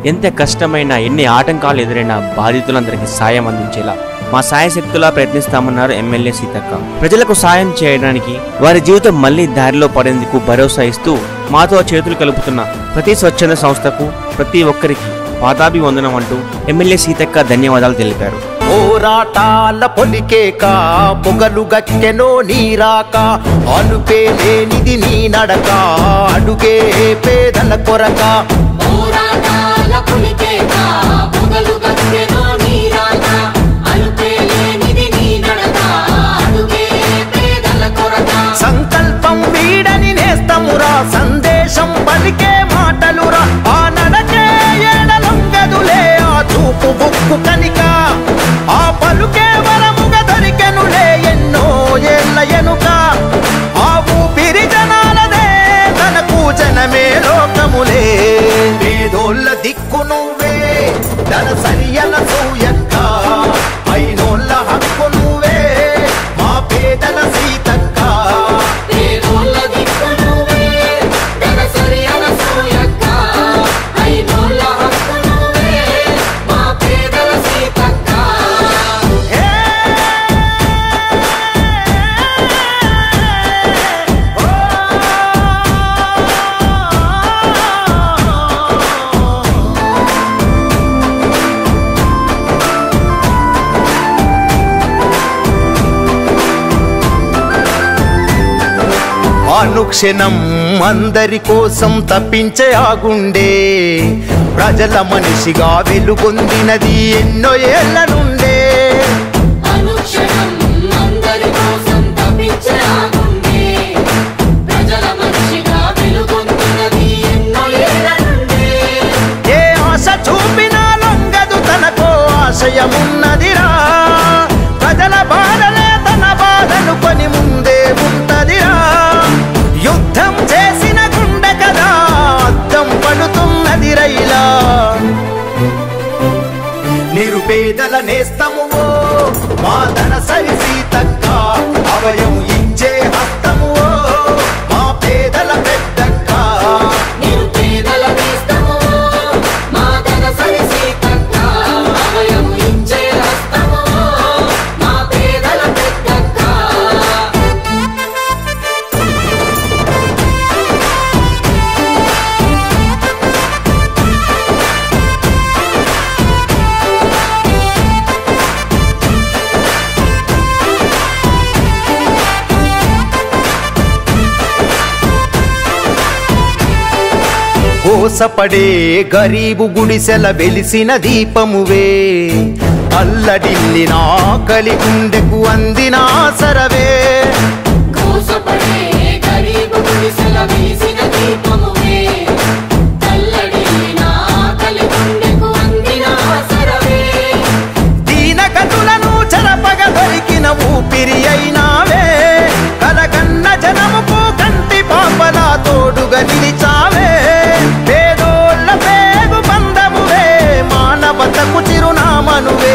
ఎంత కష్టమైనా ఎన్ని ఆటంకాలు ఎదురైనా బాధితులందరికీ సాయం అందించేలా మా సాయశక్తులా ప్రయత్నిస్తామన్నారు ఎమ్మెల్యే సీతక్క ప్రజలకు సాయం చేయడానికి వారి జీవితం మళ్లీ దారిలో పడేందుకు భరోసా ఇస్తూ మాతో చేతులు కలుపుతున్న ప్రతి స్వచ్ఛంద సంస్థకు ప్రతి ఒక్కరికి పాదాభివందనం అంటూ ఎమ్మెల్యే సీతక్క ధన్యవాదాలు తెలిపారు పోరాటాల పొలికేక పొగలు గక్కెనో నీరాక అలుపే లేనిది నీ నడక అడుగే పేదల కొరక పోరాటాల పులికేక పొగలు గక్కెనో నీరాక అలుపే లేనిది నీ నడక అడుగే పేదల కొరక సంకల్పం వీడని నేస్తమురా సందేశం పలికే మాటలురా ఆ నడకే ఏడలొంగదులే ఆ చూపు బుక్కు కనిక ఆ పలుకే వరముగ దొరికెనులే ఎన్నో ఏళ్ళ ఎనుక ఆ ఊపిరి జనాలదే తనకు జనమే లోకములే పేదోళ్ళ దిక్కు నువ్వే ధన సరియన సూయక్క పైనోళ్ళ హక్కు నువ్వే మా పేదల సీతక్క పేదోళ్ళ దిక్కు నువ్వే ధనసరి అనసూయక్క ఐనోళ్ళ హక్కు నువ్వే మా పేదల సీతక్క అనుక్షణం అందరి కోసం తప్పించే ఆగుండే ప్రజల మనిషిగా వెలుగొందినది ఎన్నో ఏళ్ల నుండే అనుక్షణం అందరి కోసం తప్పించే ఆగుండే ప్రజల మనిషిగా వెలుగొందున్నది ఎన్నో ఏళ్ళ నుండే ఏ ఆశ చూపినా లొంగదు తనకో ఆశయమున్నదిరా ప్రజల బాధలే తన బాధను కొని ముందే ఉంటదిరా యుద్ధం చేసిన గుండె కదా అద్దం పడుతున్నది రైలా నిరుపేదల నేస్తము మా ధన సరి సీతక్క అభయం ఇచ్చే హస్తము మా పేదల పెద్దక్క నిరుపేదల నేస్తము మా ధనసరి సీతక్క అభయం ఇచ్చే హస్తము మా పేదల పెద్దక్క కోసపడే గరీబు గుడిసెల వెలిసిన దీపమువే అల్లడిల్లిన ఆకలి గుండెకు అందిన సరవే కోసపడే గరీబు గుడిసెల వెలిసిన దీపమువే తల్లడిల్లిన ఆకలి గుండెకు అందిన ఆసరవే దీన కతులను చెరపగ దొరికిన ఊపిరి అయినావే కలగన్న జనముకు కంటి పాపల తోడుగా నిలిచావే పేదోళ్ళ పేగు బంధమువే మానవతకు చిరునామనువే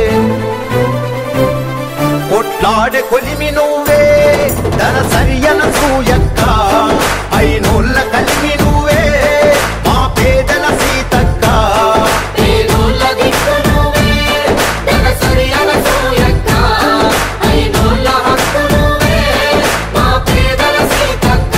కొట్లాడే కొలిమి నువ్వే ధన సరియన సూయక్క అయినోళ్ళ కలిమి నువ్వే మా పేదల సీతక్క పేదోళ్ళ దిక్కు నువ్వే ధనసరి అనసూయక్క ఐనోళ్ళ హక్కు నువ్వే మా పేదల సీతక్క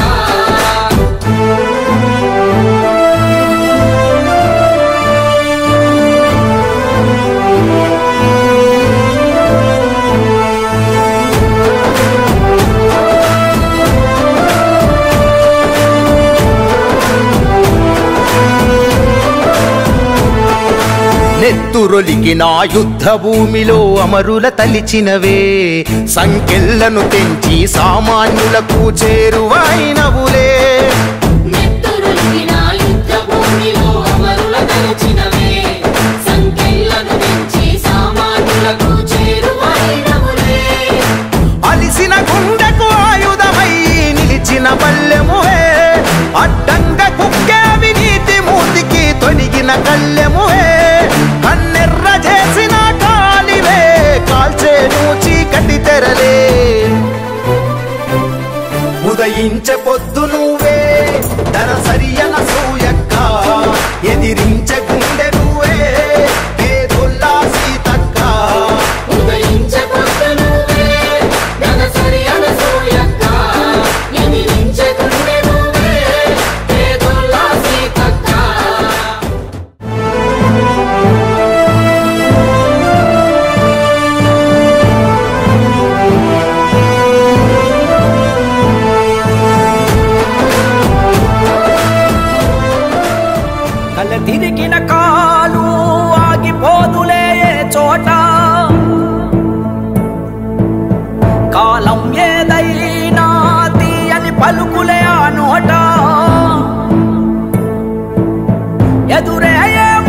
నెత్తురొలికిన యుద్ధ భూమిలో అమరుల తలిచినవే సంకెళ్లను తెంచి సామాన్యులకు చేరువైనవులే నెత్తురులిగిన యుద్ధ భూమిలో అమరుల తలచినవే సంకెళ్లను తెంచి సామాన్యులకు చేరువైనవులే అలిసిన గుండెకు ఆయుధమై నిలిచిన పల్లెమువే అడ్డంగ కుక్కే అవినీతి మూతికి తొడిగిన కళ్ళెమువే కన్నెర్ర చేసిన కాలివే కాల్చేను చీకటి తెరలే ఉదయించే పొద్దు నువ్వే ధన సరియన సూయక్క ఎదిరించే గుండె తిరిగిన కాలు ఆగిపోదులే ఏ చోట కాలం ఏదైనా తీయని పలుకులే ఆ నోట ఎదురే